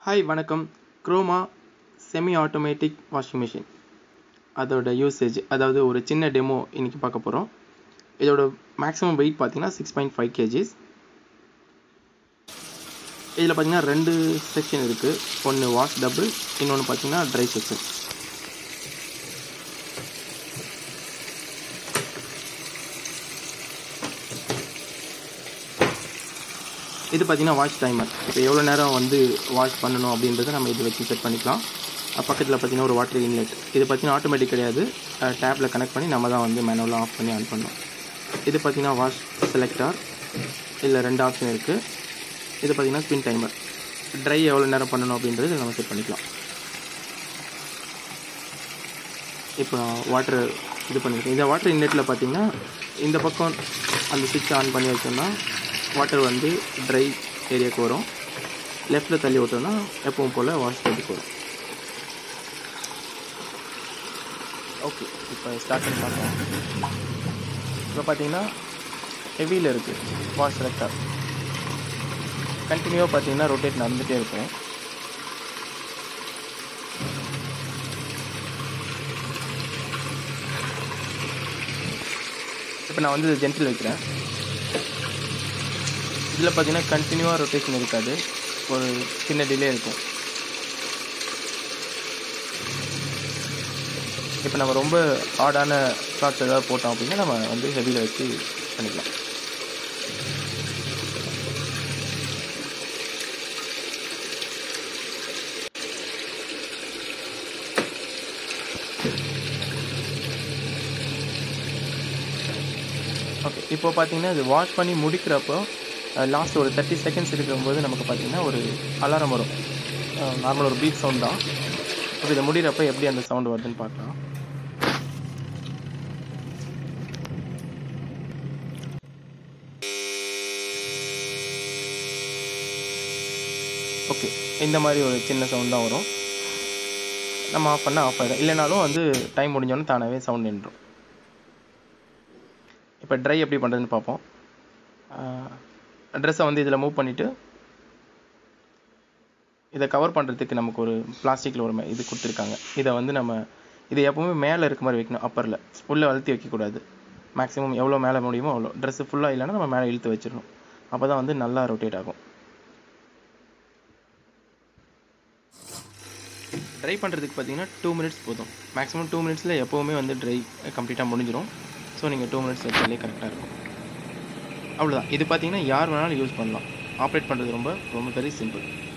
hi வணக்கம் Croma semi automatic washing machine அதோட usage அதாவது ஒரு சின்ன டெமோ இன்றைக்கி பார்க்க போகிறோம் இதோட மேக்ஸிமம் வெயிட் பார்த்தீங்கன்னா சிக்ஸ் பாயிண்ட் ஃபைவ் கேஜிஸ் இதில் பார்த்தீங்கன்னா ரெண்டு செக்ஷன் இருக்குது ஒன்று வாஷ் டபுள் இன்னொன்று பார்த்தீங்கன்னா ட்ரை செக்ஷன் இது பார்த்தீங்கன்னா வாஷ் டைமர் இப்போ எவ்வளோ நேரம் வந்து வாஷ் பண்ணணும் அப்படின்றத நம்ம இது வச்சு செட் பண்ணிக்கலாம் பக்கத்தில் பார்த்தீங்கன்னா ஒரு வாட்டர் இன்லெட் இது பார்த்தீங்கன்னா ஆட்டோமேட்டிக் கிடையாது டேப்பில் கனெக்ட் பண்ணி நம்ம தான் வந்து மேனுவலாக ஆஃப் பண்ணி ஆன் பண்ணணும் இது பார்த்தீங்கன்னா வாஷ் செலக்டார் இதில் ரெண்டு ஆப்ஷன் இருக்குது இது பார்த்தீங்கன்னா ஸ்பின் டைமர் ட்ரை எவ்வளோ நேரம் பண்ணணும் அப்படின்றது நம்ம செட் பண்ணிக்கலாம் இப்போ வாட்டர் இது பண்ணியிருக்கேன் இந்த வாட்டர் இன்லெட்டில் பார்த்தீங்கன்னா இந்த பக்கம் அந்த சுவிட்ச் ஆன் பண்ணி வச்சோம்னா வாட்டர் வந்து ட்ரை ஏரியாவுக்கு வரும் லெஃப்ட்டில் தள்ளி விட்டோம்னா எப்பவும் போல் வாஷ் டேட்டுக்கு வரும் ஓகே இப்போ ஸ்டார்ட் பண்ணி பார்க்கலாம் இப்போ பார்த்தீங்கன்னா ஹெவியில் இருக்குது வாஷ் செலக்டர் கண்டினியூவாக பார்த்தீங்கன்னா ரொட்டேட் நடந்துகிட்டே இருக்கும் இப்போ நான் வந்து ஜென்டில் வைக்கிறேன் இதில் பார்த்தீங்கன்னா கண்டினியூவாக ரொட்டேஷன் இருக்காது ஒரு சின்ன டிலே இருக்கும் இப்போ நம்ம ரொம்ப ஹார்டான ஷார்ட்ஸ் ஏதாவது போட்டோம் அப்படின்னா நம்ம வந்து ஹெவியில் வச்சு பண்ணிக்கலாம் ஓகே இப்போ பார்த்தீங்கன்னா இது வாஷ் பண்ணி முடிக்கிறப்போ லாஸ்ட் ஒரு தேர்ட்டி செகண்ட்ஸ் இருக்கும்போது நமக்கு பார்த்தீங்கன்னா ஒரு அலாரம் வரும் நார்மல் ஒரு பீட் சவுண்ட் தான் இப்போ இதை முடிகிறப்ப எப்படி அந்த சவுண்ட் வருதுன்னு பார்க்கலாம் ஓகே இந்த மாதிரி ஒரு சின்ன சவுண்ட் தான் வரும் நம்ம ஆஃப் பண்ணால் ஆஃப் ஆகிடும் இல்லைனாலும் வந்து டைம் முடிஞ்சோன்னே தானாகவே சவுண்ட் நின்றும் இப்போ ட்ரை எப்படி பண்ணுறதுன்னு பார்ப்போம் ட்ரெஸ்ஸை வந்து இதில் மூவ் பண்ணிவிட்டு இதை கவர் பண்ணுறதுக்கு நமக்கு ஒரு பிளாஸ்டிக்கில் ஒரு இது கொடுத்துருக்காங்க இதை வந்து நம்ம இது எப்போவுமே மேலே இருக்க மாதிரி வைக்கணும் அப்பரில் உள்ளே அழுத்தி வைக்கக்கூடாது மேக்ஸிமம் எவ்வளோ மேலே முடியுமோ அவ்வளோ ட்ரெஸ்ஸு ஃபுல்லாக இல்லைன்னா நம்ம மேலே இழுத்து வச்சிடணும் அப்போ தான் வந்து நல்லா ரொட்டேட் ஆகும் ட்ரை பண்ணுறதுக்கு பார்த்தீங்கன்னா டூ மினிட்ஸ் போதும் மேக்ஸிமம் டூ மினிட்ஸில் எப்போவுமே வந்து ட்ரை கம்ப்ளீட்டாக முடிஞ்சிடும் ஸோ நீங்கள் டூ மினிட்ஸ் வச்சாலே கரெக்டாக இருக்கும் அவ்வளோதான் இது பார்த்தீங்கன்னா யார் வேணாலும் யூஸ் பண்ணலாம் ஆப்ரேட் பண்ணுறது ரொம்ப ரொம்ப வெரி சிம்பிள்